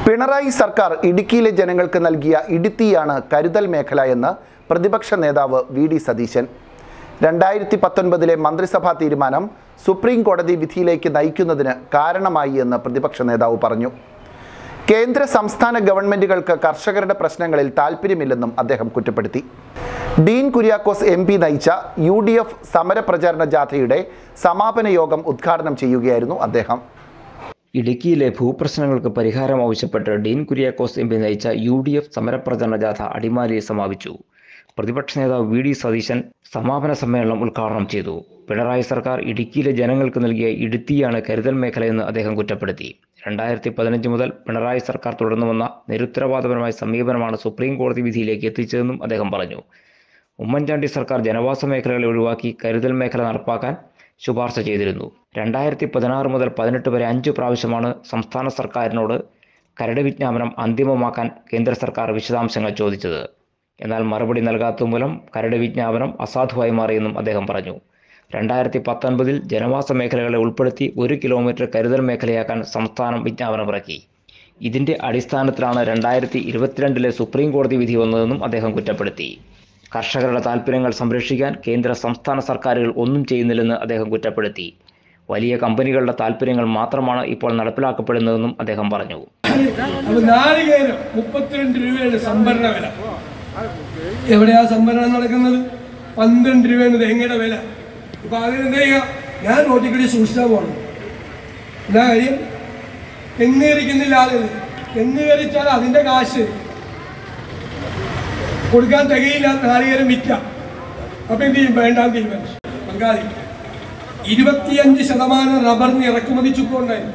പിണറായി സർക്കാർ ഇടുക്കിയിലെ ജനങ്ങൾക്ക് നൽകിയ ഇടുത്തിയാണ് കരുതൽ മേഖല എന്ന് പ്രതിപക്ഷ നേതാവ് വി ഡി സതീശൻ രണ്ടായിരത്തി പത്തൊൻപതിലെ മന്ത്രിസഭാ തീരുമാനം സുപ്രീം കോടതി വിധിയിലേക്ക് നയിക്കുന്നതിന് കാരണമായി എന്ന് പ്രതിപക്ഷ നേതാവ് പറഞ്ഞു കേന്ദ്ര സംസ്ഥാന ഗവൺമെന്റുകൾക്ക് കർഷകരുടെ പ്രശ്നങ്ങളിൽ താല്പര്യമില്ലെന്നും അദ്ദേഹം കുറ്റപ്പെടുത്തി ഡീൻ കുര്യാക്കോസ് എം പി നയിച്ച യു ഡി എഫ് സമരപ്രചാരണ ജാഥയുടെ സമാപന യോഗം ഉദ്ഘാടനം ചെയ്യുകയായിരുന്നു അദ്ദേഹം ഇടുക്കിയിലെ ഭൂപ്രശ്നങ്ങൾക്ക് പരിഹാരം ആവശ്യപ്പെട്ട് ഡീൻ കുര്യാക്കോസ് എം പി നയിച്ച യു ഡി എഫ് സമരപ്രചരണ ജാഥ അടിമാലിയിൽ സമാപിച്ചു പ്രതിപക്ഷ നേതാവ് വി ഡി സതീശൻ സമാപന സമ്മേളനം ഉദ്ഘാടനം ചെയ്തു പിണറായി സർക്കാർ ഇടുക്കിയിലെ ജനങ്ങൾക്ക് നൽകിയ ഇടുത്തിയാണ് കരുതൽ മേഖലയെന്ന് അദ്ദേഹം കുറ്റപ്പെടുത്തി രണ്ടായിരത്തി പതിനഞ്ച് മുതൽ പിണറായി സർക്കാർ തുടർന്നു വന്ന നിരുത്തരവാദപരമായ സമീപനമാണ് സുപ്രീം കോടതി വിധിയിലേക്ക് എത്തിച്ചതെന്നും അദ്ദേഹം പറഞ്ഞു ഉമ്മൻചാണ്ടി സർക്കാർ ജനവാസ മേഖലകളെ ഒഴിവാക്കി കരുതൽ മേഖല നടപ്പാക്കാൻ ശുപാർശ ചെയ്തിരുന്നു രണ്ടായിരത്തി പതിനാറ് മുതൽ പതിനെട്ട് വരെ അഞ്ച് പ്രാവശ്യമാണ് സംസ്ഥാന സർക്കാരിനോട് കരട് വിജ്ഞാപനം അന്തിമമാക്കാൻ കേന്ദ്ര സർക്കാർ വിശദാംശങ്ങൾ ചോദിച്ചത് എന്നാൽ മറുപടി നൽകാത്തത് മൂലം കരട് വിജ്ഞാപനം അസാധുവായി മാറിയെന്നും അദ്ദേഹം പറഞ്ഞു രണ്ടായിരത്തി പത്തൊൻപതിൽ ജനവാസ മേഖലകളെ ഉൾപ്പെടുത്തി ഒരു കിലോമീറ്റർ കരുതൽ മേഖലയാക്കാൻ സംസ്ഥാനം വിജ്ഞാപനമിറക്കി ഇതിന്റെ അടിസ്ഥാനത്തിലാണ് രണ്ടായിരത്തി ഇരുപത്തിരണ്ടിലെ സുപ്രീം കോടതി വിധി വന്നതെന്നും അദ്ദേഹം കുറ്റപ്പെടുത്തി കർഷകരുടെ താൽപ്പര്യങ്ങൾ സംരക്ഷിക്കാൻ കേന്ദ്ര സംസ്ഥാന സർക്കാരുകൾ ഒന്നും ചെയ്യുന്നില്ലെന്ന് അദ്ദേഹം കുറ്റപ്പെടുത്തി വലിയ കമ്പനികളുടെ താൽപ്പര്യങ്ങൾ മാത്രമാണ് ഇപ്പോൾ നടപ്പിലാക്കപ്പെടുന്നതെന്നും അദ്ദേഹം പറഞ്ഞു അപ്പൊ നാളികേരം മുപ്പത്തിരണ്ട് രൂപയാണ് സംഭരണ വില എവിടെയാ സംഭരണം നടക്കുന്നത് പന്ത്രണ്ട് രൂപയാണ് തേങ്ങയുടെ വില ഇപ്പൊ അതിനെന്താ ചെയ്യുക ഞാൻ റോട്ടിൽ കൂടി സൂക്ഷിച്ചാൽ പോകണം എന്താ കാര്യം തെങ്ങ് കരിക്കുന്നില്ല ആളുകൾ തെങ്ങ് കരിച്ചാൽ അതിന്റെ കാശ് കൊടുക്കാൻ തികയില്ല നാളികേരം വിൽക്കാം അപ്പൊ എന്ത് ചെയ്യും വേണ്ടാന്ന് തീരുമാനിച്ചു ബംഗാളി ഇരുപത്തിയഞ്ച് ശതമാനം റബ്ബറിന് ഇറക്കുമതി ചുക്കുണ്ടായിരുന്നു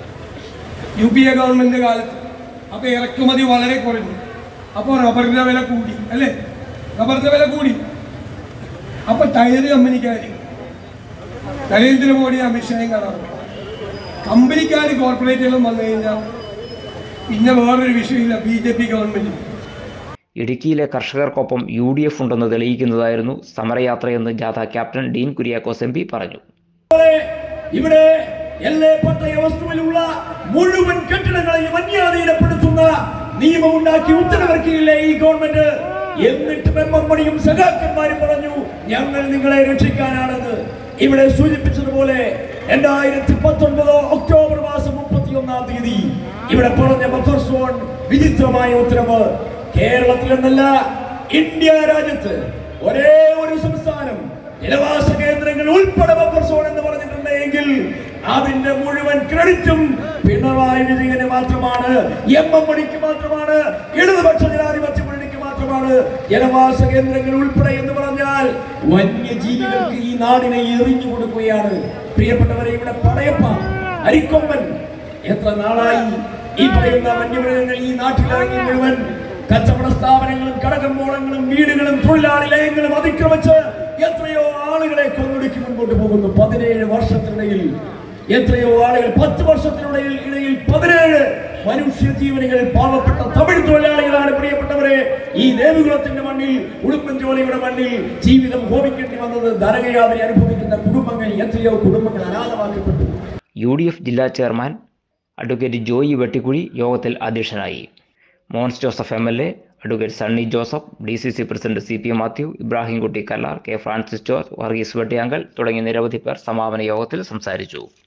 യു പി എ ഗവൺമെന്റ് കാലത്ത് അപ്പൊ ഇറക്കുമതി വളരെ കുറഞ്ഞു അപ്പോൾ റബ്ബറിന്റെ വില കൂടി അല്ലേ റബ്ബറിന്റെ വില കൂടി അപ്പൊ ടയർ കമ്പനിക്കാർ നരേന്ദ്രമോദി അമിത്ഷായും കാണാറ് കമ്പനിക്കാർ കോർപ്പറേറ്റുകളും വന്നു കഴിഞ്ഞാൽ പിന്നെ വേറൊരു വിഷയമില്ല ബി ജെ പി ഗവൺമെന്റ് ഇടുക്കിയിലെ കർഷകർക്കൊപ്പം യു ഡി എഫ് ഉണ്ടെന്ന് തെളിയിക്കുന്നതായിരുന്നു സമരയാത്രയെന്ന് ജാഥ captain Dean Kuriakose M P പറഞ്ഞു ഇവിടെ എല്ലേ പട്ടയ വസ്തുവിലുള്ള മുഴുവൻ കെട്ടിടങ്ങളെയും അന്യാധീനപ്പെടുത്തുന്ന നിയമമുണ്ടാക്കി ഉത്തരവിറക്കിയില്ലേ ഈ ഗവൺമെന്റ് എന്നിട്ട് മെമ്മണിയും സഖാക്കന്മാരും പറഞ്ഞു ഞങ്ങൾ നിങ്ങളെ രക്ഷിക്കാനാണെന്ന് ഇവിടെ സൂചിപ്പിച്ചതുപോലെ രണ്ടായിരത്തി പത്തൊൻപത് ഒക്ടോബർ മാസം മുപ്പത്തി ഒന്നാം തീയതി ഇവിടെ പറഞ്ഞ ബഫർ സോൺ വിചിത്രമായ ഉത്തരവ് കേരളത്തിൽ എന്നല്ല ഇന്ത്യ രാജ്യത്ത് ഒരേ ഒരു സംസ്ഥാനം ജനവാസ കേന്ദ്രങ്ങൾ ഉൾപ്പെടെ ബഫർ സോൺ എന്ന് പറഞ്ഞിട്ടുണ്ടെങ്കിൽ അതിന്റെ മുഴുവൻ ക്രെഡിറ്റും പിണറായി വിജയന് മാത്രമാണ് എം എം മണിക്ക് മാത്രമാണ് ഇടതുപക്ഷ ജനാധിപത്യ മുന്നണിക്ക് മാത്രമാണ് ജനവാസ കേന്ദ്രങ്ങൾ ഉൾപ്പെടെ എന്ന് പറഞ്ഞാൽ വന്യജീവികൾക്ക് ഈ നാടിനെ എറിഞ്ഞു കൊടുക്കുകയാണ് പ്രിയപ്പെട്ടവരെ ഇവിടെ പടയപ്പ അരിക്കൊമ്പൻ എത്ര നാളായി ഈ പറയുന്ന വന്യമൃഗങ്ങൾ ഈ നാട്ടിലിറങ്ങി മുഴുവൻ കച്ചവട സ്ഥാപനങ്ങളും കടകമ്പോളങ്ങളും വീടുകളും തൊഴിലാളി ലയങ്ങളും അതിക്രമിച്ച് എത്രയോ ആളുകളെ കൊന്നൊടുക്കി മുൻപോട്ട് പോകുന്നു പതിനേഴ് വർഷത്തിനിടയിൽ എത്രയോ ആളുകൾ പത്ത് വർഷത്തിനിടയിൽ ഇടയിൽ പതിനേഴ് മനുഷ്യ ജീവനുകൾ പാവപ്പെട്ട തമിഴ് തൊഴിലാളികളാണ് പ്രിയപ്പെട്ടവരെ ഈ ദേവികുളത്തിന്റെ മണ്ണിൽ ഉടുമ്പൻചോലയുടെ മണ്ണിൽ ജീവിതം ഹോമിക്കേണ്ടി വന്നത് ധനകയാതന അനുഭവിക്കുന്ന കുടുംബങ്ങൾ എത്രയോ കുടുംബങ്ങൾ അനാഥമാക്കപ്പെട്ടു യു ഡി എഫ് ജില്ലാ ചെയർമാൻ അഡ്വക്കേറ്റ് ജോയി വെട്ടിക്കുഴി യോഗത്തിൽ അധ്യക്ഷനായി Mons Joseph M L A advocate Sunny Joseph D C C president C P Mathew Ibrahimkutty Kallar K Francis George Varghese Vettiyankal തുടങ്ങിയ നിരവധി പേർ സമാപന യോഗത്തിൽ സംസാരിച്ചു